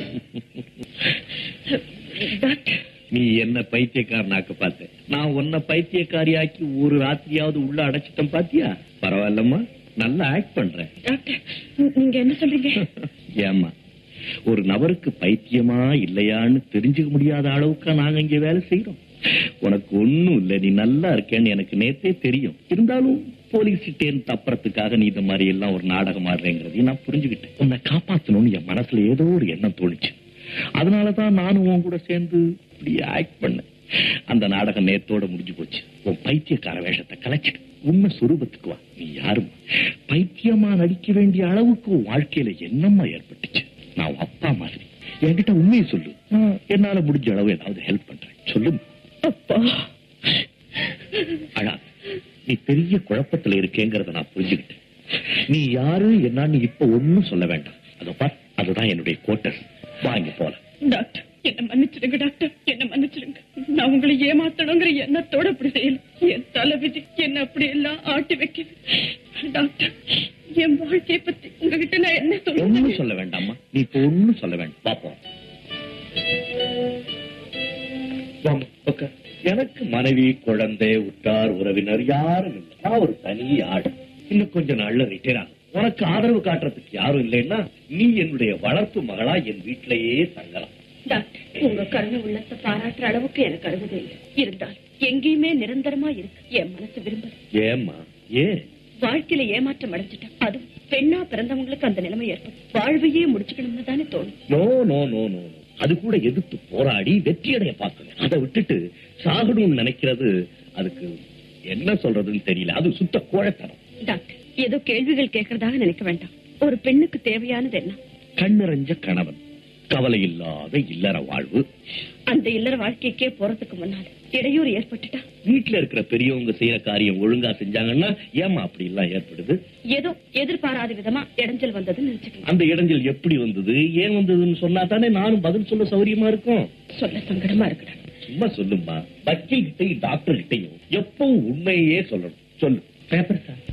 Doctor நீ என்ன பைத்தியக்காரனாக்க பார்த்த நான் உன்னை பைத்தியக்காரியாக்கி ஒரு ராத்திரியாவது உள்ள அடைச்சிட்டேன் பாத்தியா பரவாயில்லம்மா நல்லா ஆக்ட் பண்றேன் டாக்டர் நீங்க என்ன சொல்றீங்க ஏம்மா ஒரு நபருக்கு பைத்தியமா இல்லையான்னு தெரிஞ்சுக்க முடியாத அளவுக்கு நாங்க இங்க வேலை செய்யறோம் உனக்கு ஒண்ணும் இல்ல நீ நல்லா இருக்கேன்னு எனக்கு நேத்தே தெரியும் இருந்தாலும் போலீஸ் கிட்டேன்னு தப்புறதுக்காக நீ இந்த மாதிரி எல்லாம் ஒரு நாடகம் ஆடுறேங்கிறதையும் நான் புரிஞ்சுக்கிட்டேன் உன்னை காப்பாத்தணும்னு என் மனசுல ஏதோ ஒரு எண்ணம் தோணுச்சு அதனாலதான் நானும் உன் கூட சேர்ந்து இப்படி ஆக்ட் பண்ணேன் அந்த நாடகம் நேத்தோட முடிஞ்சு போச்சு உன் பைத்தியக்கார வேஷத்தை கலைச்சிட்டு உண்மை சுரூபத்துக்கு வா நீ யாரும் பைத்தியமா நடிக்க வேண்டிய அளவுக்கு உன் வாழ்க்கையில என்னம்மா ஏற்பட்டுச்சு நான் உன் அப்பா மாதிரி என்கிட்ட உண்மையை சொல்லு நான் என்னால முடிஞ்ச அளவு ஏதாவது ஹெல்ப் பண்றேன் சொல்லு அப்பா அழா நீ பெரிய குழப்பத்துல இருக்கேங்கிறத நான் புரிஞ்சுக்கிட்டேன் நீ யாரு என்னன்னு இப்ப ஒண்ணும் சொல்ல வேண்டாம் அதோ பார் அதுதான் என்னுடைய கோட்டர் வாங்க போல டாக்டர் என்ன மன்னிச்சிடுங்க டாக்டர் என்ன மன்னிச்சிடுங்க நான் உங்களை ஏமாத்தணுங்கிற எண்ணத்தோட அப்படி செய்யல என் தலைவிதி என்ன அப்படி எல்லாம் ஆட்டி வைக்குது டாக்டர் என் வாழ்க்கையை பத்தி உங்ககிட்ட நான் என்ன ஒண்ணும் சொல்றது சொல்ல வேண்டாம்மா நீ இப்ப ஒண்ணும் சொல்ல வேண்டாம் பாப்போம் வாங்க, உட்கார். எனக்கு மனைவி குழந்தை உற்றார் உறவினர் யாரும் இல்லை நான் ஒரு தனி ஆடு இன்னும் கொஞ்ச நாள்ல ரிட்டையர் ஆகும் உனக்கு ஆதரவு காட்டுறதுக்கு யாரும் இல்லைன்னா நீ என்னுடைய வளர்ப்பு மகளா என் வீட்டிலேயே தங்கலாம் டாக்டர் உங்க கருணை உள்ளத்தை பாராட்டுற அளவுக்கு எனக்கு அழுகுது இல்லை இருந்தால் எங்கேயுமே நிரந்தரமா இருக்கு என் மனசு விரும்பல ஏம்மா ஏன் வாழ்க்கையில ஏமாற்றம் அடைஞ்சிட்டேன் அதுவும் பெண்ணா பிறந்தவங்களுக்கு அந்த நிலைமை ஏற்படும் வாழ்வையே முடிச்சுக்கணும்னு தானே தோணும் no no no no no. அது கூட எதிர்த்து போராடி வெற்றியடைய பார்க்கணும் அதை விட்டுட்டு சாகணும்னு நினைக்கிறது அதுக்கு என்ன சொல்றதுன்னு தெரியல அது சுத்த கோழத்தனம் டாக்டர் ஏதோ கேள்விகள் கேட்கறதாக நினைக்க வேண்டாம் ஒரு பெண்ணுக்கு தேவையானது என்ன கண்ணறிஞ்ச கணவன் கவலை இல்லாத இல்லற வாழ்வு அந்த இல்லற வாழ்க்கைக்கே போறதுக்கு முன்னால இடையூறு ஏற்பட்டுட்டா வீட்டுல இருக்கிற பெரியவங்க செய்யற காரியம் ஒழுங்கா செஞ்சாங்கன்னா ஏமா அப்படி எல்லாம் ஏற்படுது ஏதோ எதிர்பாராத விதமா இடைஞ்சல் வந்ததுன்னு நினைச்சுக்கோங்க அந்த இடைஞ்சல் எப்படி வந்தது ஏன் வந்ததுன்னு சொன்னா தானே நானும் பதில் சொல்ல சௌரியமா இருக்கும் சொல்ல சங்கடமா இருக்கு டாக்டர். சும்மா சொல்லுமா வக்கீல் கிட்டையும் டாக்டர் கிட்டையும் எப்பவும் உண்மையே சொல்லணும் சொல்லு பேப்பர் சார்